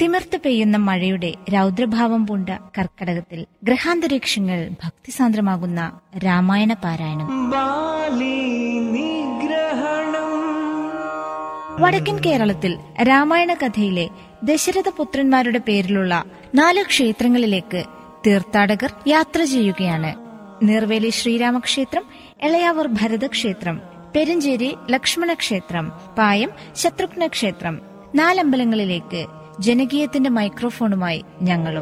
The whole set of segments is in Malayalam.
തിമിർത്ത് പെയ്യുന്ന മഴയുടെ രൗദ്രഭാവം പൂണ്ട കർക്കടകത്തിൽ ഗ്രഹാന്തരീക്ഷങ്ങൾ ഭക്തിസാന്ദ്രമാകുന്ന രാമായണ പാരായണം ബാലി നിഗ്രഹണം വടക്കൻ കേരളത്തിൽ രാമായണ കഥയിലെ ദശരഥപുത്രന്മാരുടെ പേരിലുള്ള നാല് ക്ഷേത്രങ്ങളിലേക്ക് തീർത്ഥാടകർ യാത്ര ചെയ്യുകയാണ് നീർവേലി ശ്രീരാമക്ഷേത്രം എളയാവൂർ ഭരതക്ഷേത്രം പെരുഞ്ചേരി ലക്ഷ്മണ ക്ഷേത്രം പായം ശത്രുഘ്ന ക്ഷേത്രം നാലമ്പലങ്ങളിലേക്ക് ജനകീയത്തിന്റെ മൈക്രോഫോണുമായി ഞങ്ങളും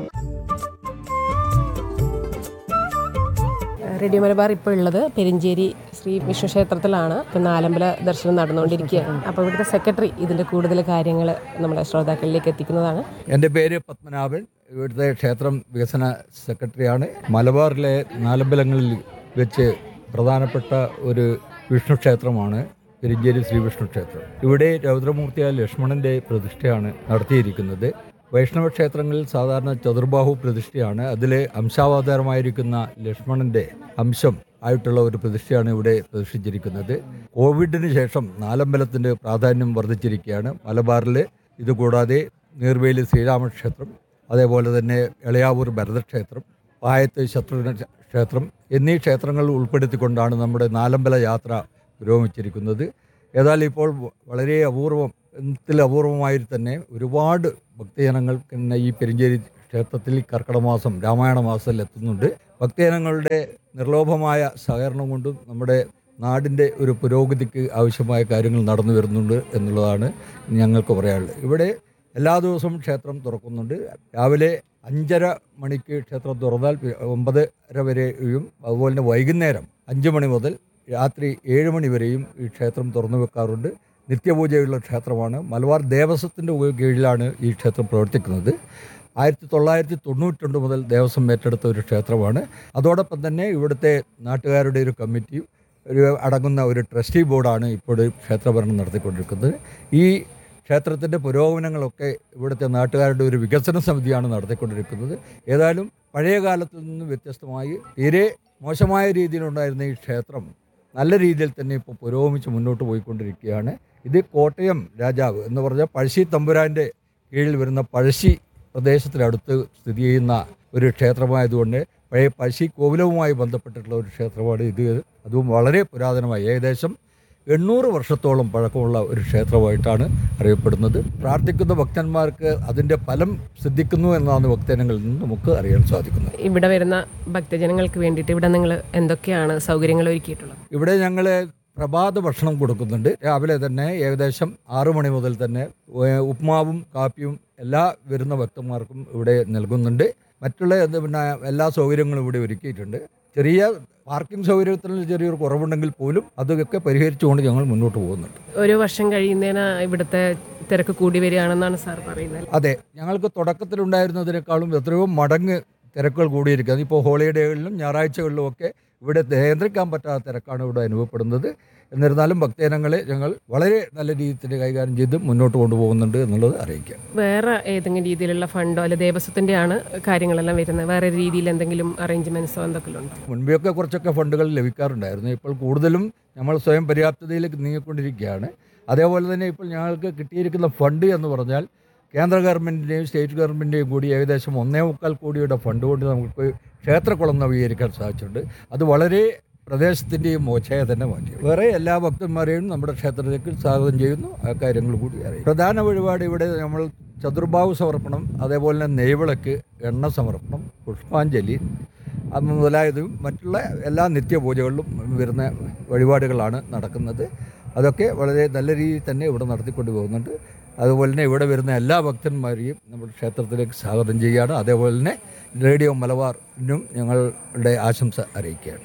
റേഡിയോ മലബാർ ഇപ്പോൾ ഉള്ളത് പെരിഞ്ചേരി ശ്രീ വിഷ്ണു ക്ഷേത്രത്തിലാണ് ഇപ്പോൾ നാലമ്പല ദർശനം നടന്നുകൊണ്ടിരിക്കുകയാണ് അപ്പോൾ ഇവിടുത്തെ സെക്രട്ടറി ഇതിൻ്റെ കൂടുതൽ കാര്യങ്ങൾ നമ്മുടെ ശ്രോതാക്കളിലേക്ക് എത്തിക്കുന്നതാണ് എൻ്റെ പേര് പത്മനാഭൻ ഇവിടുത്തെ ക്ഷേത്രം വികസന സെക്രട്ടറിയാണ് മലബാറിലെ നാലമ്പലങ്ങളിൽ വെച്ച് പ്രധാനപ്പെട്ട ഒരു വിഷ്ണു ക്ഷേത്രമാണ് പെരിഞ്ചേരി ശ്രീ വിഷ്ണു ക്ഷേത്രം ഇവിടെ രൗദ്രമൂർത്തിയായ ലക്ഷ്മണന്റെ പ്രതിഷ്ഠയാണ് നടത്തിയിരിക്കുന്നത് വൈഷ്ണവ ക്ഷേത്രങ്ങളിൽ സാധാരണ ചതുർബാഹു പ്രതിഷ്ഠയാണ് അതിൽ അംശാവതാരമായിരിക്കുന്ന ലക്ഷ്മണന്റെ അംശം ആയിട്ടുള്ള ഒരു പ്രതിഷ്ഠയാണ് ഇവിടെ പ്രതിഷ്ഠിച്ചിരിക്കുന്നത് കോവിഡിന് ശേഷം നാലമ്പലത്തിന്റെ പ്രാധാന്യം വർദ്ധിച്ചിരിക്കുകയാണ് മലബാറിൽ ഇതുകൂടാതെ നീർവേലി ശ്രീരാമക്ഷേത്രം അതേപോലെ തന്നെ എളയാവൂർ ഭരതക്ഷേത്രം പായത്ത് ശത്രുഘ്ന ക്ഷേത്രം എന്നീ ക്ഷേത്രങ്ങൾ ഉൾപ്പെടുത്തിക്കൊണ്ടാണ് നമ്മുടെ നാലമ്പല യാത്ര പുരോഗമിച്ചിരിക്കുന്നത് ഏതായാലും ഇപ്പോൾ വളരെ അപൂർവം ത്തിൽ അപൂർവമായി തന്നെ ഒരുപാട് ഭക്തജനങ്ങൾ പിന്നെ ഈ പെരിഞ്ചേരി ക്ഷേത്രത്തിൽ കർക്കിടക മാസം രാമായണ മാസത്തിൽ എത്തുന്നുണ്ട് ഭക്തജനങ്ങളുടെ നിർലോഭമായ സഹകരണം കൊണ്ടും നമ്മുടെ നാടിൻ്റെ ഒരു പുരോഗതിക്ക് ആവശ്യമായ കാര്യങ്ങൾ നടന്നു വരുന്നുണ്ട് എന്നുള്ളതാണ് ഞങ്ങൾക്ക് പറയാനുള്ളത് ഇവിടെ എല്ലാ ദിവസവും ക്ഷേത്രം തുറക്കുന്നുണ്ട് രാവിലെ അഞ്ചര മണിക്ക് ക്ഷേത്രം തുറന്നാൽ പി- ഒമ്പതര വരെയും അതുപോലെ തന്നെ വൈകുന്നേരം അഞ്ച് മണി മുതൽ രാത്രി ഏഴ് മണി വരെയും ഈ ക്ഷേത്രം തുറന്നു വെക്കാറുണ്ട് നിത്യപൂജയുള്ള ക്ഷേത്രമാണ് മലബാർ ദേവസ്വത്തിൻ്റെ കീഴിലാണ് ഈ ക്ഷേത്രം പ്രവർത്തിക്കുന്നത് ആയിരത്തി തൊള്ളായിരത്തി തൊണ്ണൂറ്റി മുതൽ ദേവസ്വം ഏറ്റെടുത്ത ഒരു ക്ഷേത്രമാണ് അതോടൊപ്പം തന്നെ ഇവിടുത്തെ നാട്ടുകാരുടെ ഒരു കമ്മിറ്റി ഒരു അടങ്ങുന്ന ഒരു ട്രസ്റ്റി ബോർഡാണ് ഇപ്പോൾ ക്ഷേത്രഭരണം നടത്തിക്കൊണ്ടിരിക്കുന്നത് ഈ ക്ഷേത്രത്തിൻ്റെ പുരോഗമനങ്ങളൊക്കെ ഇവിടുത്തെ നാട്ടുകാരുടെ ഒരു വികസന സമിതിയാണ് നടത്തിക്കൊണ്ടിരിക്കുന്നത് ഏതായാലും പഴയ കാലത്തിൽ നിന്ന് വ്യത്യസ്തമായി തീരെ മോശമായ രീതിയിലുണ്ടായിരുന്ന ഈ ക്ഷേത്രം നല്ല രീതിയിൽ തന്നെ ഇപ്പോൾ പുരോഗമിച്ച് മുന്നോട്ട് പോയിക്കൊണ്ടിരിക്കുകയാണ് ഇത് കോട്ടയം രാജാവ് എന്ന് പറഞ്ഞാൽ പഴശ്ശി തമ്പുരാൻ്റെ കീഴിൽ വരുന്ന പഴശ്ശി പ്രദേശത്തിനടുത്ത് സ്ഥിതി ചെയ്യുന്ന ഒരു ക്ഷേത്രമായതുകൊണ്ട് പഴയ പഴശ്ശി കോവിലവുമായി ബന്ധപ്പെട്ടിട്ടുള്ള ഒരു ക്ഷേത്രമാണ് ഇത് അതും വളരെ പുരാതനമായി ഏകദേശം എണ്ണൂറ് വർഷത്തോളം പഴക്കമുള്ള ഒരു ക്ഷേത്രമായിട്ടാണ് അറിയപ്പെടുന്നത് പ്രാർത്ഥിക്കുന്ന ഭക്തന്മാർക്ക് അതിൻ്റെ ഫലം സിദ്ധിക്കുന്നു എന്നാണ് ഭക്തജനങ്ങളിൽ നിന്ന് നമുക്ക് അറിയാൻ സാധിക്കുന്നത് ഇവിടെ വരുന്ന ഭക്തജനങ്ങൾക്ക് വേണ്ടിയിട്ട് ഇവിടെ നിങ്ങൾ എന്തൊക്കെയാണ് സൗകര്യങ്ങൾ ഒരുക്കിയിട്ടുള്ളത് ഇവിടെ ഞങ്ങൾ പ്രഭാത ഭക്ഷണം കൊടുക്കുന്നുണ്ട് രാവിലെ തന്നെ ഏകദേശം ആറു മണി മുതൽ തന്നെ ഏഹ്, ഉപ്മാവും കാപ്പിയും എല്ലാ വരുന്ന ഭക്തന്മാർക്കും ഇവിടെ നൽകുന്നുണ്ട് മറ്റുള്ള എന്ത് പിന്നെ എല്ലാ സൗകര്യങ്ങളും ഇവിടെ ഒരുക്കിയിട്ടുണ്ട് ചെറിയ പാർക്കിംഗ് സൗകര്യത്തിന് ചെറിയൊരു കുറവുണ്ടെങ്കിൽ പോലും അതൊക്കെ പരിഹരിച്ചുകൊണ്ട് ഞങ്ങൾ മുന്നോട്ട് പോകുന്നുണ്ട് ഒരു വർഷം കഴിയുന്നതിന് ഇവിടുത്തെ തിരക്ക് കൂടി വരികയാണെന്നാണ് സാർ പറയുന്നത് അതെ ഞങ്ങൾക്ക് തുടക്കത്തിലുണ്ടായിരുന്നതിനേക്കാളും എത്രയോ മടങ്ങ് തിരക്കുകൾ കൂടിയിരിക്കുന്നത് ഇപ്പോൾ ഹോളിഡേകളിലും ഞായറാഴ്ചകളിലും ഒക്കെ ഇവിടെ നിയന്ത്രിക്കാൻ പറ്റാത്ത തിരക്കാണ് ഇവിടെ അനുഭവപ്പെടുന്നത് എന്നിരുന്നാലും ഭക്തജനങ്ങളെ ഞങ്ങൾ വളരെ നല്ല രീതിയിൽ തന്നെ കൈകാര്യം ചെയ്ത് മുന്നോട്ട് കൊണ്ടുപോകുന്നുണ്ട് എന്നുള്ളത് അറിയിക്കാം വേറെ ഏതെങ്കിലും രീതിയിലുള്ള ഫണ്ടോ അല്ലെ ദേവസ്വത്തിൻ്റെ ആണ് കാര്യങ്ങളെല്ലാം വരുന്നത് വേറെ രീതിയിൽ എന്തെങ്കിലും അറേഞ്ച്മെൻറ്റ്സോ എന്തൊക്കെയും ഉണ്ടോ മുൻപെയൊക്കെ കുറച്ചൊക്കെ ഫണ്ടുകൾ ലഭിക്കാറുണ്ടായിരുന്നു ഇപ്പോൾ കൂടുതലും നമ്മൾ സ്വയം പര്യാപ്തതയിലേക്ക് നീങ്ങിക്കൊണ്ടിരിക്കുകയാണ് അതേപോലെ തന്നെ ഇപ്പോൾ ഞങ്ങൾക്ക് കിട്ടിയിരിക്കുന്ന ഫണ്ട് എന്ന് പറഞ്ഞാൽ കേന്ദ്ര ഗവൺമെൻറ്റിൻ്റെയും സ്റ്റേറ്റ് ഗവൺമെൻറ്റിൻ്റെയും കൂടി ഏകദേശം ഒന്നേ മുക്കാൽ കോടിയുടെ ഫണ്ട് കൊണ്ട് നമുക്ക് ക്ഷേത്രക്കുളം നവീകരിക്കാൻ സാധിച്ചിട്ടുണ്ട് അത് വളരെ പ്രദേശത്തിൻ്റെയും മോശയെ തന്നെ മാറ്റി വേറെ എല്ലാ ഭക്തന്മാരെയും നമ്മുടെ ക്ഷേത്രത്തിലേക്ക് സ്വാഗതം ചെയ്യുന്നു ആ കാര്യങ്ങൾ കൂടി അറിയാം പ്രധാന വഴിപാട് ഇവിടെ നമ്മൾ ചതുർബാഹു സമർപ്പണം അതേപോലെ തന്നെ നെയ്വിളക്ക് എണ്ണ സമർപ്പണം പുഷ്പാഞ്ജലി അത് മുതലായതും മറ്റുള്ള എല്ലാ നിത്യപൂജകളിലും വരുന്ന വഴിപാടുകളാണ് നടക്കുന്നത് അതൊക്കെ വളരെ നല്ല രീതിയിൽ തന്നെ ഇവിടെ നടത്തിക്കൊണ്ട് പോകുന്നുണ്ട് അതുപോലെ തന്നെ ഇവിടെ വരുന്ന എല്ലാ ഭക്തന്മാരെയും നമ്മുടെ ക്ഷേത്രത്തിലേക്ക് സ്വാഗതം ചെയ്യുകയാണ് അതേപോലെ തന്നെ റേഡിയോ മലബാറിനും ഞങ്ങളുടെ ആശംസ അറിയിക്കുകയാണ്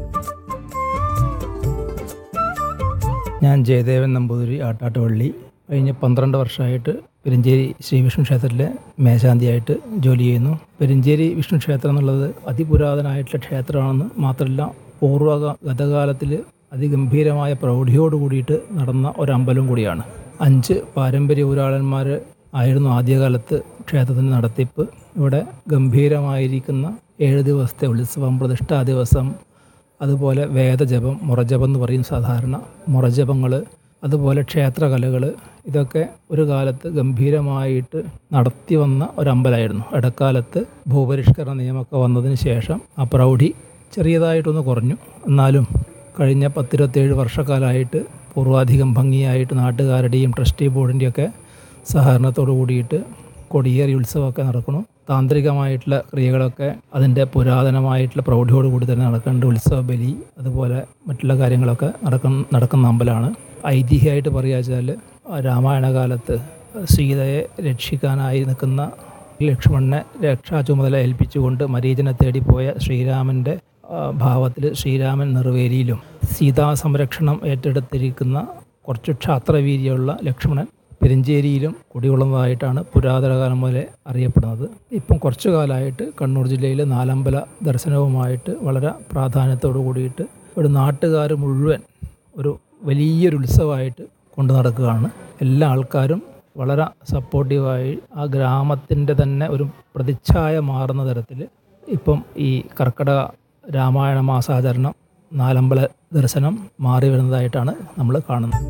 ഞാൻ ജയദേവൻ നമ്പൂതിരി ആട്ടാട്ടുപള്ളി കഴിഞ്ഞ പന്ത്രണ്ട് വർഷമായിട്ട് പെരിഞ്ചേരി ശ്രീ വിഷ്ണു ക്ഷേത്രത്തിലെ മേശാന്തിയായിട്ട് ജോലി ചെയ്യുന്നു പെരിഞ്ചേരി വിഷ്ണു ക്ഷേത്രം എന്നുള്ളത് അതിപുരാതനമായിട്ടുള്ള ക്ഷേത്രമാണെന്ന് മാത്രമല്ല പൂർവ്വ ഗതകാലത്തിൽ അതിഗംഭീരമായ പ്രൗഢിയോട് കൂടിയിട്ട് നടന്ന ഒരമ്പലം കൂടിയാണ് അഞ്ച് പാരമ്പര്യ ഊരാളന്മാർ ആയിരുന്നു ആദ്യകാലത്ത് ക്ഷേത്രത്തിൻ്റെ നടത്തിപ്പ് ഇവിടെ ഗംഭീരമായിരിക്കുന്ന ഏഴ് ദിവസത്തെ ഉത്സവം പ്രതിഷ്ഠാ ദിവസം അതുപോലെ വേദജപം മുറജപം എന്ന് പറയും സാധാരണ മുറജപങ്ങൾ അതുപോലെ ക്ഷേത്രകലകൾ ഇതൊക്കെ ഒരു കാലത്ത് ഗംഭീരമായിട്ട് നടത്തി വന്ന ഒരു അമ്പലമായിരുന്നു ഇടക്കാലത്ത് ഭൂപരിഷ്കരണ നിയമമൊക്കെ വന്നതിന് ശേഷം ആ പ്രൗഢി ചെറിയതായിട്ടൊന്ന് കുറഞ്ഞു എന്നാലും കഴിഞ്ഞ പത്തിരുപത്തേഴ് വർഷക്കാലമായിട്ട് പൂർവാധികം ഭംഗിയായിട്ട് നാട്ടുകാരുടെയും ട്രസ്റ്റി ബോർഡിൻ്റെയൊക്കെ സഹകരണത്തോടു കൂടിയിട്ട് കൊടിയേറി ഉത്സവമൊക്കെ നടക്കുന്നു താന്ത്രികമായിട്ടുള്ള ക്രിയകളൊക്കെ അതിൻ്റെ പുരാതനമായിട്ടുള്ള പ്രൗഢിയോടുകൂടി തന്നെ നടക്കേണ്ട ഉത്സവ ബലി അതുപോലെ മറ്റുള്ള കാര്യങ്ങളൊക്കെ നടക്കുന്ന നടക്കുന്ന അമ്പലമാണ് ഐതിഹ്യമായിട്ട് പറയുക വെച്ചാൽ രാമായണ കാലത്ത് സീതയെ രക്ഷിക്കാനായി നിൽക്കുന്ന ലക്ഷ്മണനെ രക്ഷാ ചുമതല ഏൽപ്പിച്ചുകൊണ്ട് മരീചനെ തേടിപ്പോയ ശ്രീരാമൻ്റെ ഭാവത്തിൽ ശ്രീരാമൻ നിർവേലിയിലും സീതാ സംരക്ഷണം ഏറ്റെടുത്തിരിക്കുന്ന കുറച്ച് ക്ഷാത്രവീര്യമുള്ള ലക്ഷ്മണൻ പെരിഞ്ചേരിയിലും കുടികൊള്ളുന്നതായിട്ടാണ് പുരാതന കാലം മുതലേ അറിയപ്പെടുന്നത് ഇപ്പം കുറച്ചു കാലമായിട്ട് കണ്ണൂർ ജില്ലയിലെ നാലമ്പല ദർശനവുമായിട്ട് വളരെ പ്രാധാന്യത്തോടു കൂടിയിട്ട് ഒരു നാട്ടുകാർ മുഴുവൻ ഒരു വലിയൊരു ഉത്സവമായിട്ട് കൊണ്ടു നടക്കുകയാണ് എല്ലാ ആൾക്കാരും വളരെ സപ്പോർട്ടീവായി ആ ഗ്രാമത്തിൻ്റെ തന്നെ ഒരു പ്രതിച്ഛായ മാറുന്ന തരത്തിൽ ഇപ്പം ഈ കർക്കിടക രാമായണ മാസാചരണം നാലമ്പല ദർശനം മാറി വരുന്നതായിട്ടാണ് നമ്മൾ കാണുന്നത്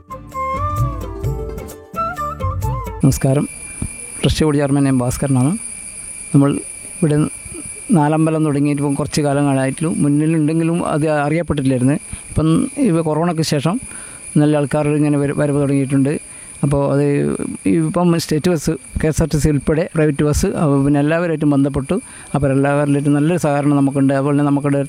നമസ്കാരം ട്രസ്റ്റ് ബോർഡ് ചെയർമാൻ എം ഭാസ്കരനാണ് നമ്മൾ ഇവിടെ നാലമ്പലം തുടങ്ങിയിട്ട് ഇപ്പം കുറച്ച് കാലങ്ങളായിട്ടും മുന്നിലുണ്ടെങ്കിലും അത് അറിയപ്പെട്ടില്ലായിരുന്നു ഇപ്പം ഇവ കൊറോണയ്ക്ക് ശേഷം നല്ല ആൾക്കാർ ഇങ്ങനെ വര- വരവ് തുടങ്ങിയിട്ടുണ്ട് അപ്പോൾ അത് ഇപ്പം state bus K S R T C ഉൾപ്പെടെ പ്രൈവറ്റ് ബസ് അപ്പോൾ പിന്നെ എല്ലാവരുമായിട്ടും ബന്ധപ്പെട്ടു അപ്പോൾ എല്ലാവരിലായിട്ടും നല്ലൊരു സഹകരണം നമുക്കുണ്ട് അതുപോലെ തന്നെ നമുക്കിവിടെ